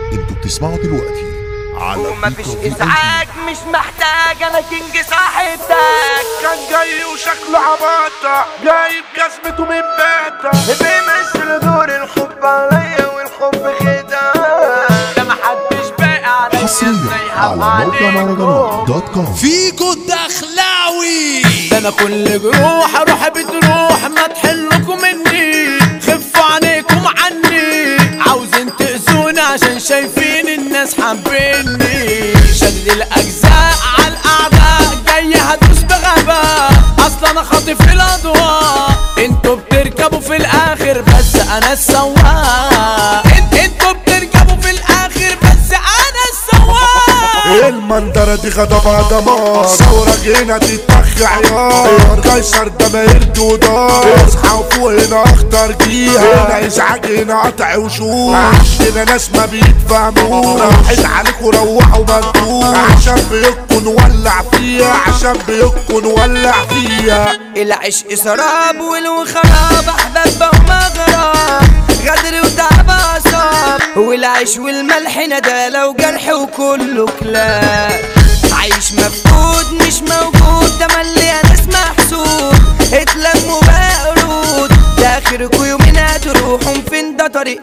انتوا بتسمعوا دلوقتي على ومفيش بيكو في ازعاج مش محتاج انا كينج صاحب تاج كان جاي وشكله عباطة جايب جزمته من باتا بيمثل دور الحب عليا والحب خداع ده محدش باقي عليا حصريا زي على موقع مهرجانات دوت كوم فيجو الدخلاوي ده انا كل جروح اروح بتروح ما تحلكم مني خفوا عليكم عني عاوزين تأذوني عشان شايفين الناس حابيني شدد الاجزاء على الاعداء جاي هدوس بغباء اصلا انا خاطف الاضواء انتوا بتركبوا في الاخر بس انا السواق انت- انتوا بتركبوا في الاخر بس انا السواق المنظرة دي غضبها دمار ثورة جينا تتخ عيار قيصر ده ما يرد ودار اصحى وفوق هنا اخطر جيها هنا ازعاج هنا قطع وشوش عندنا ناس ما بيتفهمونا راحت عليكوا روحوا مندوب عشان بيكون نولع فيها عشان بيكون نولع فيها العشق سراب والخراب احباب ومغرب غدر وتعب اعصاب والعيش والملح ندالة وجرح وكله كلاب عايش مفقود مش موجود ده ملي ناس محسود اتلموا بقى قرود ده اخركوا يومين هتروحوا فين ده طريق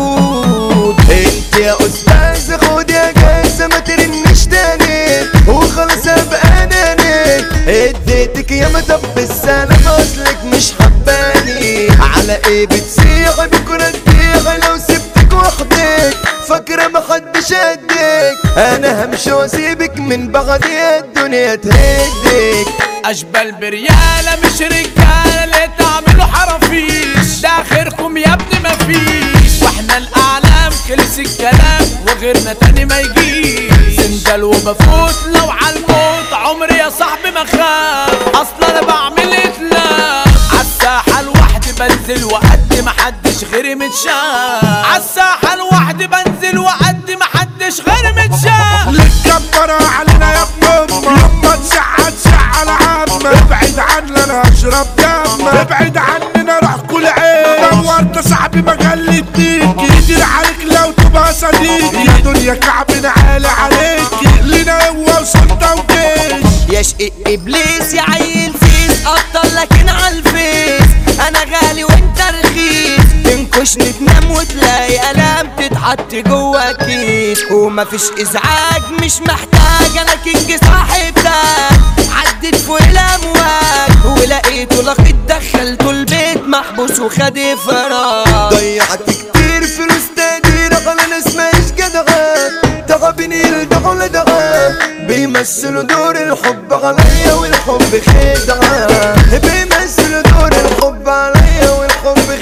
مسدود انت يا استاذ خد يا جايزة ما ترنش تاني وخلاص ابقى اناني اديتك يا مدب السلام اصلك مش حباني على ايه بتسيح بكرة تبيع لو سبتك وحدك فاكرة محدش قدك انا همشي واسيبك من بعدي الدنيا تهدك اشبال بريالة مش رجالة اللي تعملوا حرافيش ده اخركم يا ابني مفيش واحنا الاعلام خلص الكلام وغيرنا تاني ما يجيش سندل وبفوت لو عالموت عمري يا صاحبي ما خاف اصلا انا بعمل اتلاف عالساحة لوحدي بنزل وقد ما حدش غيري متشاف عالساحة لوحدي بنزل وقد ما حدش غيري متشاف للكبرة علينا يا ابن امك لما تزعل تزعل عمك ابعد عني انا اشرب دمك ابعد عننا روح كل عين دورت صاحبي ما قلدنيك يدير عليك لو تبقى صديقي يا دنيا كعبنا عالي عليك لنا هو وسلطة وجيش يا شقيق ابليس يا عيل سيس ابطل لكن عالفيس انا غالي وانت رخيص تنكشني تنام وتلاقي الام تتحط جوا كيس ومفيش ازعاج مش محتاج انا كينج صاحب تاج عدت فوق الامواج ولقيته لقيت دخلته البيت محبوس وخد فراغ ضيعت كتير فلوس تقدير على ناس ماهيش جدعان تعبني يلدعوا لدعان بيمثلوا دور الحب عليا والحب خدعة بيمثلوا دور الحب عليا والحب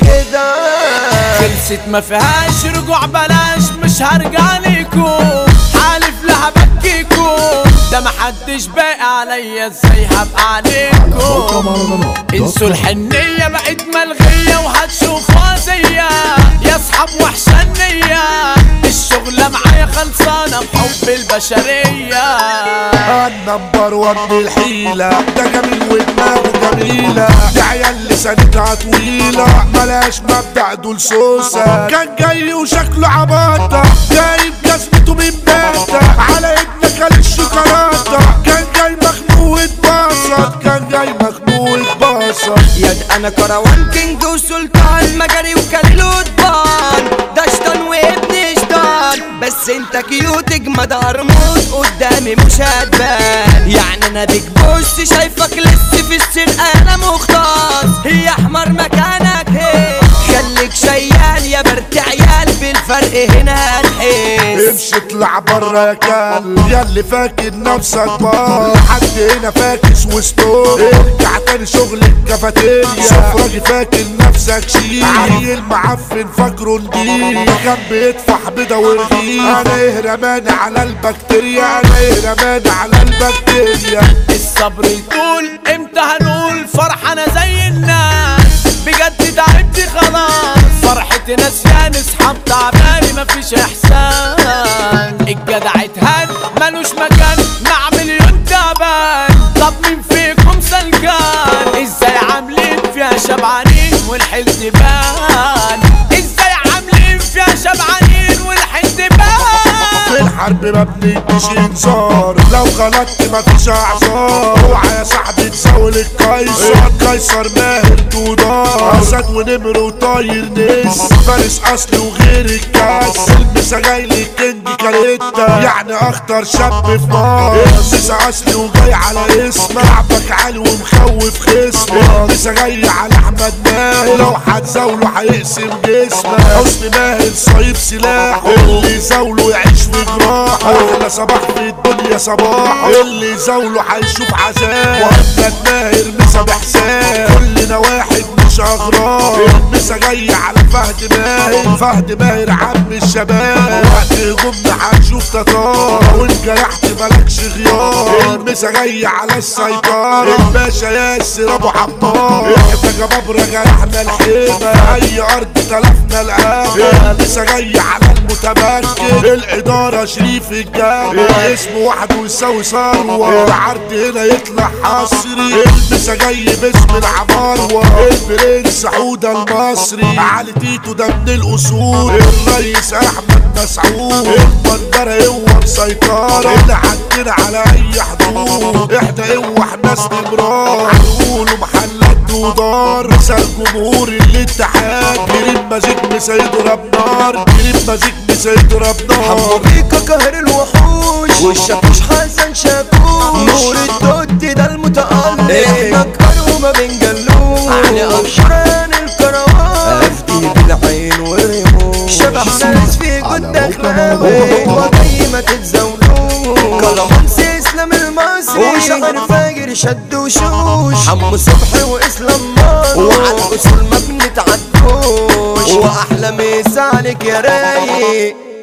خدعة خلصت ما فيهاش رجوع بلاش مش هرجع ليكم حالف لها بكيكم ده محدش باقي عليا ازاي هبقى موقع عليكم مهرجانات دوت انسوا كوم الحنية بقت ملغية وهتشوفوها زيا يا اصحاب وحشة النية الشغلة معايا خلصانة بحب البشرية النمبر وان الحيلة ده جميل ودماغه جميلة ده عيال لسانتها طويلة ملاش مبدأ دول سوسة كان جاي وشكله عباطة جايب جزمته من باتا على ابنك قال الشوكولاتة كان جاي مخنوق اتبسط كان جاي مخنوق اتبسط يد انا كروان كينج وسلطان مجري وكليل وطبان ده شطان وابن شطان بس انت كيوت اجمد ارموز قدامي مش هتبان يعني انا بيك بوس شايفك لسه في السرقة انا مختص هي احمر مكانك هي خليك شيال يا برت عيال بالفرق هنا هنحس امشي اطلع برا يا كلب يا اللي فاكر نفسك بار حد هنا فاكس وستور ارجع تاني شغل الكافيتيريا سفراجي فاكر نفسك شيء عيل معفن فاكره نضيف كان بيدفع بيضة ورغيف انا ايه رماني على البكتيريا انا ايه رماني على البكتيريا الصبر يطول امتى هنقول فرحة انا زي الناس بجد تعبت خلاص فرحتي نسيان اصحاب تعباني مفيش احسان الجدع اتهان ملوش مكان مع مليون تعبان طب مين فيكم سلكان ازاي عاملين فيها شبعانين والحزن بان ازاي عاملين فيها شبعانين والحزن بان الحرب ما بنديش انذار لو غلطت مفيش اعذار اوعى يا صاحبي تساوي القيصر قيصر ماهر دودار اسد ونمر وطاير نس فارس اصلي وغير الكاس المسا جاي للكينج كاريتا يعني اخطر شاب في مصر المسا اصلي وجاي على اسم لعبك عالي ومخوف خصمك المسا جاي على احمد ماهر لو هتزاوله هيقسم جسمك حسن ماهر صايب سلاحه اللي يزاوله يعيش في جراحه احلى صباح في الدنيا صباح اللي يزاوله هيشوف عذاب واحمد ماهر مسا بحساب كلنا واحد مش اغراب المسا جاي على فهد ماهر فهد ماهر عم الشباب وقت هجومنا هنشوف تتار وان جرحت مالكش غيار المسا جاي على السيطرة الباشا ياسر ابو حمار احنا جبابرة جرحنا الحيمة اي ارض تلفنا القامة المسا جاي على المتمكن الادارة شريف الجامع اسمه وحده يساوي ثروة العرض هنا يطلع حصري المسا جاي باسم العماروة البرنس حودة المصري علي تيتو ده من الاصول الرئيس احمد مسعود المنظرة هو مسيطرة اللي عندنا على اي حدود احنا هو ناس نمرار هنقولوا محلات ودار مثال جمهور الاتحاد كريم مزيج مسيد ربنار كريم مزيج مسيد ربنار حمو بيكا قهر الوحوش والشاكوش حسن شاكوش نور الدود ده المتألق احنا كبار وما بنجلوش علي أبشران الكروان أفدي بالعين والرموش شبح ناس في جد أخلاوي وجاي ما تتزاولوش كلامانس إسلام المصري وشعر فاجر شد وشوش حمو صبحي وإسلام مصر وعلى الأصول ما بنتعدوش وأحلى مسا عليك يا رايق